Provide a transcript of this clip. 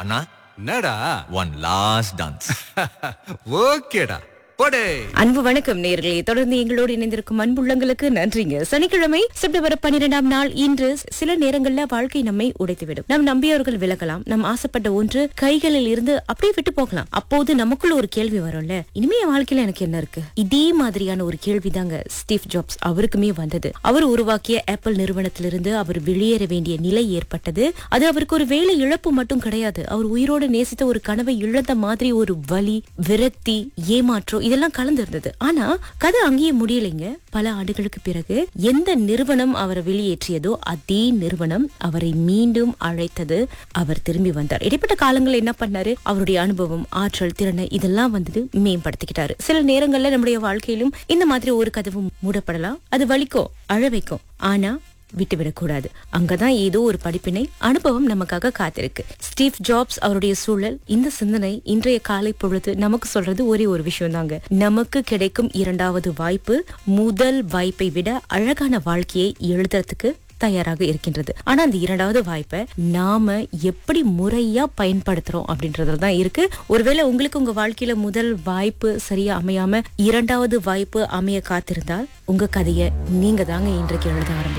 அண்ணா என்னடா one last dance ஓகேடா போடே அன்பு வணக்கம் நேர்களே தொடர்ந்து எங்களோடு இணைந்திருக்கும் அன்புள்ளங்களுக்கு நன்றிங்க சனிக்கிழமை செப்டம்பர் பன்னிரெண்டாம் நாள் இன்று சில நேரங்கள்ல வாழ்க்கை நம்மை உடைத்துவிடும் நம் நம்பியவர்கள் விலகலாம் நம் ஆசைப்பட்ட ஒன்று கைகளில் இருந்து அப்படியே விட்டு போகலாம் அப்போது நமக்குள்ள ஒரு கேள்வி வரும்ல இனிமே என் வாழ்க்கையில எனக்கு என்ன இருக்கு இதே மாதிரியான ஒரு கேள்விதாங்க ஸ்டீவ் ஜாப்ஸ் அவருக்குமே வந்தது அவர் உருவாக்கிய ஆப்பிள் நிறுவனத்திலிருந்து அவர் வெளியேற வேண்டிய நிலை ஏற்பட்டது அது அவருக்கு ஒரு வேலை இழப்பு மட்டும் கிடையாது அவர் உயிரோடு நேசித்த ஒரு கனவை இழந்த மாதிரி ஒரு வலி விரக்தி ஏமாற்றம் இதெல்லாம் கலந்து இருந்தது ஆனா கதை அங்கேயே முடியலைங்க பல ஆண்டுகளுக்கு பிறகு எந்த நிறுவனம் அவரை வெளியேற்றியதோ அதே நிறுவனம் அவரை மீண்டும் அழைத்தது அவர் திரும்பி வந்தார் இடைப்பட்ட காலங்கள் என்ன பண்ணாரு அவருடைய அனுபவம் ஆற்றல் திறனை இதெல்லாம் வந்து மேம்படுத்திக்கிட்டாரு சில நேரங்கள்ல நம்முடைய வாழ்க்கையிலும் இந்த மாதிரி ஒரு கதவு மூடப்படலாம் அது வலிக்கும் அழ வைக்கும் ஆனா விட்டுவிடக்கூடாது அங்கதான் ஏதோ ஒரு படிப்பினை அனுபவம் நமக்காக காத்திருக்கு ஸ்டீவ் ஜாப்ஸ் அவருடைய சூழல் இந்த சிந்தனை இன்றைய காலை பொழுது நமக்கு சொல்றது ஒரே ஒரு விஷயம் தாங்க நமக்கு கிடைக்கும் இரண்டாவது வாய்ப்பு முதல் வாய்ப்பை விட அழகான வாழ்க்கையை எழுதுறதுக்கு தயாராக இருக்கின்றது ஆனா அந்த இரண்டாவது வாய்ப்பை நாம எப்படி முறையா பயன்படுத்துறோம் அப்படின்றதுல தான் இருக்கு ஒருவேளை உங்களுக்கு உங்க வாழ்க்கையில முதல் வாய்ப்பு சரியா அமையாம இரண்டாவது வாய்ப்பு அமைய காத்திருந்தால் உங்க கதையை நீங்க தாங்க இன்றைக்கு எழுத ஆரம்பிக்கணும்